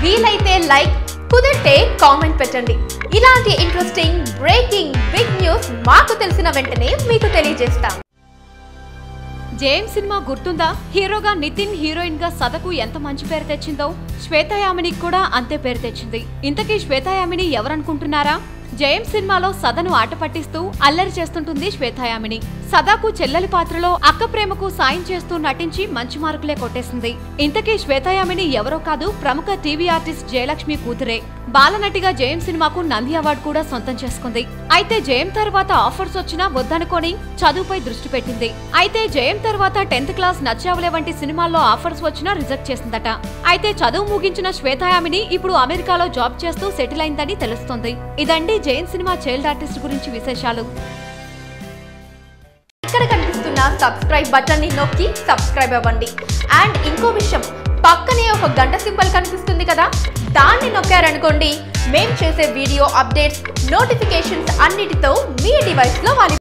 వీలైతే లైక్ కుదిరితే కామెంట్ పెట్టండి ఇలాంటి ఇంట్రెస్టింగ్ బ్రేకింగ్ బిగ్ న్యూస్ మాకు తెలిసిన వెంటనే మీకు తెలియజేస్తాం జేమ్స్ సినిమా గుర్తుందా హీరోగా నితిన్ హీరోయిన్ గా సదకు ఎంత మంచి పేరు తెచ్చిందో శ్వేతాయామినికి కూడా అంతే పేరు తెచ్చింది ఇంతకీ శ్వేతాయామిని ఎవరనుకుంటున్నారా జేమ్స్ సినిమాలో సదను ఆట పట్టిస్తూ అల్లరి చేస్తుంటుంది శ్వేతాయామిని సదాకు చెల్లెలి పాత్రలో అక్క ప్రేమకు సాయం చేస్తూ నటించి మంచి మార్కులే కొట్టేసింది ఇంతకీ శ్వేతాయామిని ఎవరో కాదు ప్రముఖ టీవీ ఆర్టిస్ట్ జయలక్ష్మి కూతురే బాలనటిగా జయం సినిమాకు నంది అవార్డు కూడా సొంతం చేసుకుంది అయితే జయం తర్వాత ఆఫర్స్ వచ్చినా వద్దనుకొని చదువుపై దృష్టి పెట్టింది అయితే జయం తర్వాత టెన్త్ క్లాస్ నచ్చావులే వంటి సినిమాల్లో ఆఫర్స్ వచ్చినా రిజెక్ట్ చేసిందట అయితే చదువు ముగించిన శ్వేతాయామిని ఇప్పుడు అమెరికాలో జాబ్ చేస్తూ సెటిల్ అయిందని తెలుస్తోంది ఇదండి జయం సినిమా చైల్డ్ ఆర్టిస్ట్ గురించి విశేషాలు ఇక్కడ కనిపిస్తున్న సబ్స్క్రైబ్ బటన్ ని నొక్కి సబ్స్క్రైబ్ అవ్వండి అండ్ ఇంకో విషయం పక్కనే ఒక గంట సింబల్ కనిపిస్తుంది కదా దాన్ని నొక్కారనుకోండి మేం చేసే వీడియో అప్డేట్స్ నోటిఫికేషన్స్ అన్నిటితో మీ డివైస్ లో వాలి